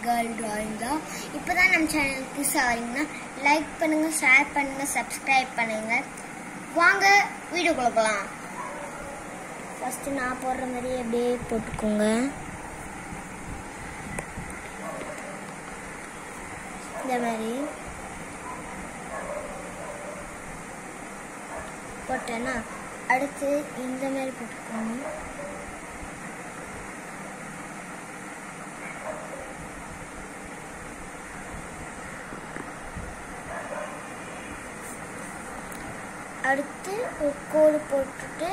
Girl drawing தான் இப்போ தான் நம்ம சேனலுக்கு சாரிங்கன்னா லைக் பண்ணுங்கள் ஷேர் பண்ணுங்கள் சப்ஸ்கிரைப் பண்ணுங்கள் வாங்க வீடியோக்குள்ள போகலாம் ஃபஸ்ட்டு நான் போடுற மாதிரி அப்படியே போட்டுக்கோங்க இந்த மாதிரி போட்டேன்னா அடுத்து இந்த மாதிரி போட்டுக்கோங்க அடுத்து ஒரு கோடு போட்டுட்டு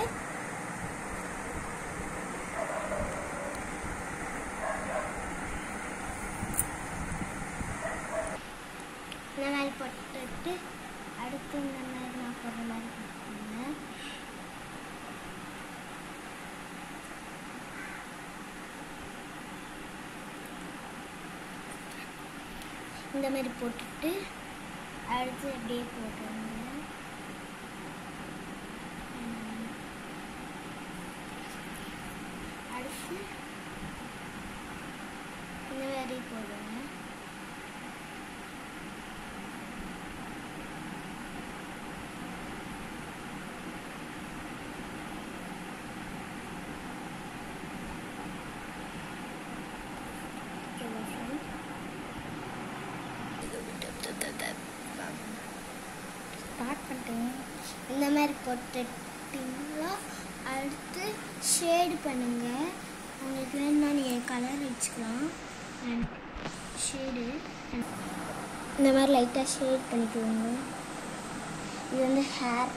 இந்த மாதிரி போட்டுட்டு அடுத்து இந்த மாதிரி நான் போடுற மாதிரி போட்டுக்கோங்க இந்த மாதிரி போட்டுட்டு அடுத்து அப்படியே போட்டுருங்க ம். அடுத்து இந்த மாதிரி போடுங்க Okay, friends. ஸ்டார்ட் பண்ணிட்டேன் இந்த மாதிரி போட்டுட்டிங்களா அடுத்து ஷேடு பண்ணுங்க உங்களுக்கு வேணும்னா நீங்கள் கலர் வச்சுக்கலாம் அண்ட் ஷேடு இந்த மாதிரி லைட்டாக ஷேட் பண்ணிக்கோங்க இது வந்து ஹேர்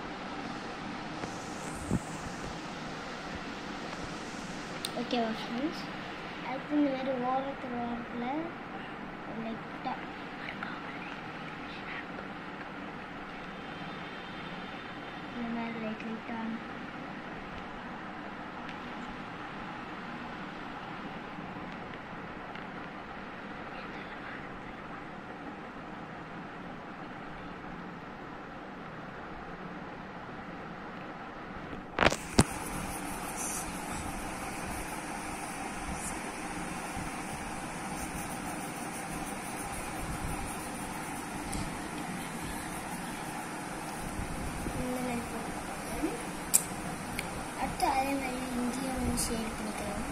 ஓகேவா ஃப்ரெண்ட்ஸ் அடுத்து இந்த மாதிரி ஓரத்தில் ஓரத்தில் லைட்டாக இந்த மாதிரி லைட் லைட்டாக இந்த மாதிரி போட்டு அடுத்து அதே மாதிரி இங்கேயும் வந்து ஷேட் பண்ணிக்கலாம்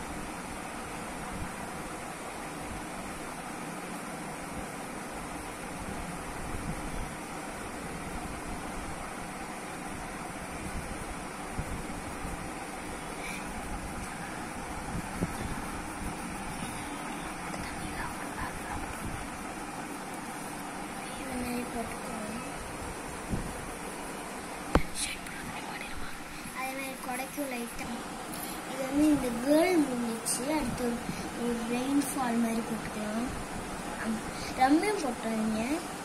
இந்த மாதிரி போட்டுக்கோங்க அதே மாதிரி கொடைக்கும் லைட்டாக இது வந்து இந்த கேர்ள் முடிஞ்சிச்சு அடுத்து ஒரு- ஒரு ரெயின் ஃபால் மாதிரி போட்டுக்கலாம் அம், ரம்மியும் போட்டுருவீங்க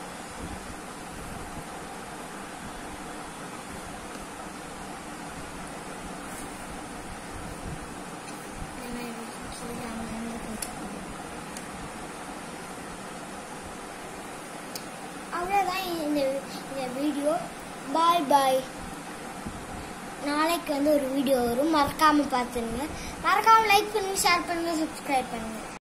இந்த மாதிரி கீழே அங்கங்க போட்டுக்கோங்க. அவ்வளோதான் இந்த இந்த வீடியோ பாய் பாய் நாளைக்கு வந்து ஒரு வீடியோ வரும் மறக்காமல் பார்த்துருங்க மறக்காமல் லைக் பண்ணுங்கள் ஷேர் பண்ணுங்கள் சப்ஸ்கிரைப் பண்ணுங்கள்